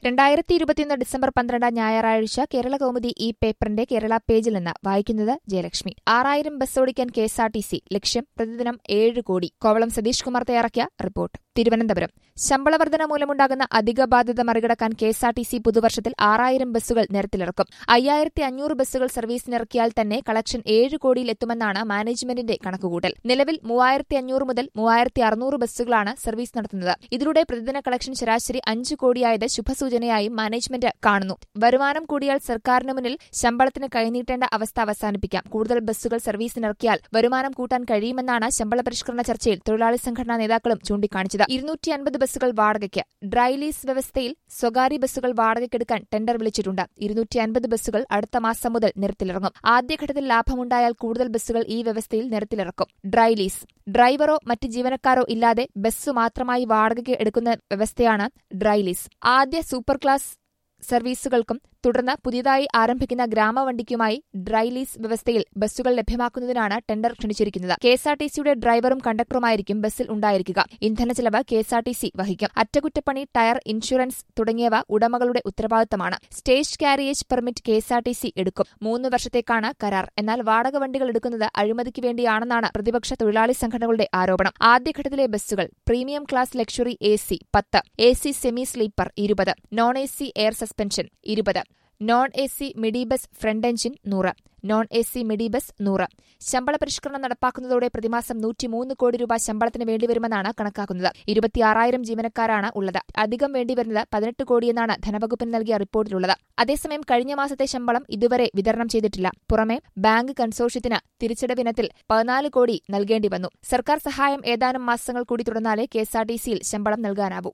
രണ്ടായിരത്തി ഇരുപത്തിയൊന്ന് ഡിസംബർ പന്ത്രണ്ട് ഞായറാഴ്ച കേരള കൗമുദി ഈ പേപ്പറിന്റെ കേരള പേജിൽ നിന്ന് വായിക്കുന്നത് ജയലക്ഷ്മി ആറായിരം ബസ് ഓടിക്കാൻ K S R T C ലക്ഷ്യം പ്രതിദിനം ഏഴ് കോടി കോവളം സതീഷ് കുമാർ തയ്യാറാക്കിയ റിപ്പോർട്ട് തിരുവനന്തപുരം ശമ്പള വർധന മൂലമുണ്ടാകുന്ന അധിക ബാധ്യത മറികടക്കാൻ K S R T C പുതുവർഷത്തിൽ ആറായിരം ബസ്സുകൾ നിരത്തിലിറക്കും അയ്യായിരത്തി അഞ്ഞൂറ് ബസ്സുകൾ സർവീസിനിറക്കിയാൽ തന്നെ കളക്ഷൻ ഏഴ് കോടിയിൽ എത്തുമെന്നാണ് മാനേജ്മെന്റിന്റെ കണക്കുകൂട്ടൽ നിലവിൽ മൂവായിരത്തി അഞ്ഞൂറ് മുതൽ മൂവായിരത്തി അറുന്നൂറ് ബസ്സുകളാണ് സർവീസ് നടത്തുന്നത് ഇതിലൂടെ പ്രതിദിന കളക്ഷൻ ശരാശരി അഞ്ച് കോടിയായത് ശുഭസൂചനയായും മാനേജ്മെന്റ് കാണുന്നു വരുമാനം കൂടിയാൽ സർക്കാരിന് മുന്നിൽ ശമ്പളത്തിന് കൈനീട്ടേണ്ട അവസ്ഥ അവസാനിപ്പിക്കാം കൂടുതൽ ബസ്സുകൾ സർവീസിനിറക്കിയാൽ വരുമാനം കൂട്ടാൻ കഴിയുമെന്നാണ് ശമ്പള പരിഷ്കരണ ചർച്ചയിൽ തൊഴിലാളി സംഘടനാ നേതാക്കളും ചൂണ്ടിക്കാണിച്ചത് ഇരുന്നൂറ്റി അൻപത് ബസ്സുകൾ വാടകയ്ക്ക് ഡ്രൈ ലീസ് വ്യവസ്ഥയിൽ സ്വകാര്യ ബസ്സുകൾ വാടകയ്ക്കെടുക്കാൻ ടെൻഡർ വിളിച്ചിട്ടുണ്ട് ഇരുന്നൂറ്റി അൻപത് ബസ്സുകൾ അടുത്ത മാസം മുതൽ നിരത്തിലിറങ്ങും ആദ്യഘട്ടത്തിൽ ലാഭമുണ്ടായാൽ കൂടുതൽ ബസ്സുകൾ ഈ വ്യവസ്ഥയിൽ നിരത്തിലിറക്കും ഡ്രൈ ലീസ് ഡ്രൈവറോ മറ്റ് ജീവനക്കാരോ ഇല്ലാതെ ബസ് മാത്രമായി വാടകയ്ക്ക് എടുക്കുന്ന വ്യവസ്ഥയാണ് ഡ്രൈ ലീസ് ആദ്യ സൂപ്പർ ക്ലാസ് സർവീസുകൾക്കും തുടർന്ന് പുതിയതായി ആരംഭിക്കുന്ന ഗ്രാമവണ്ടിക്കുമായി ഡ്രൈ ലീസ് വ്യവസ്ഥയിൽ ബസ്സുകൾ ലഭ്യമാക്കുന്നതിനാണ് ടെൻഡർ ക്ഷണിച്ചിരിക്കുന്നത് കെഎസ്ആർടിസിയുടെ ഡ്രൈവറും കണ്ടക്ടറുമായിരിക്കും ബസ്സിൽ ഉണ്ടായിരിക്കുക ഇന്ധന ചെലവ് കെഎസ്ആർടിസി വഹിക്കും അറ്റകുറ്റപ്പണി ടയർ ഇൻഷുറൻസ് തുടങ്ങിയവ ഉടമകളുടെ ഉത്തരവാദിത്തമാണ് സ്റ്റേജ് കാരിയേജ് പെർമിറ്റ് കെഎസ്ആർടിസി എടുക്കും മൂന്ന് വർഷത്തേക്കാണ് കരാർ എന്നാൽ വാടക വണ്ടികൾ എടുക്കുന്നത് അഴിമതിക്ക് വേണ്ടിയാണെന്നാണ് പ്രതിപക്ഷ തൊഴിലാളി സംഘടനകളുടെ ആരോപണം ആദ്യഘട്ടത്തിലെ ബസ്സുകൾ premium class luxury A C പത്ത് എ സി സെമി സ്ലീപ്പർ ഇരുപത് non A C air suspension ഇരുപത് non A C midi bus front engine നൂറ് non A C midi bus നൂറ് ശമ്പള പരിഷ്കരണം നടപ്പാക്കുന്നതോടെ പ്രതിമാസം നൂറ്റിമൂന്ന് കോടി രൂപ ശമ്പളത്തിന് വേണ്ടിവരുമെന്നാണ് കണക്കാക്കുന്നത് ഇരുപത്തിയാറായിരം ജീവനക്കാരാണ് ഉള്ളത് അധികം വേണ്ടിവരുന്നത് പതിനെട്ട് കോടിയെന്നാണ് ധനവകുപ്പിന് നൽകിയ റിപ്പോർട്ടിലുള്ളത് അതേസമയം കഴിഞ്ഞ മാസത്തെ ശമ്പളം ഇതുവരെ വിതരണം ചെയ്തിട്ടില്ല പുറമെ ബാങ്ക് കൺസോർഷ്യത്തിന് തിരിച്ചടവിനത്തിൽ പതിനാല് കോടി നൽകേണ്ടി വന്നു സർക്കാർ സഹായം ഏതാനും മാസങ്ങൾ കൂടി തുടർന്നാലേ കെഎസ്ആർടിസിയിൽ ശമ്പളം നൽകാനാവൂ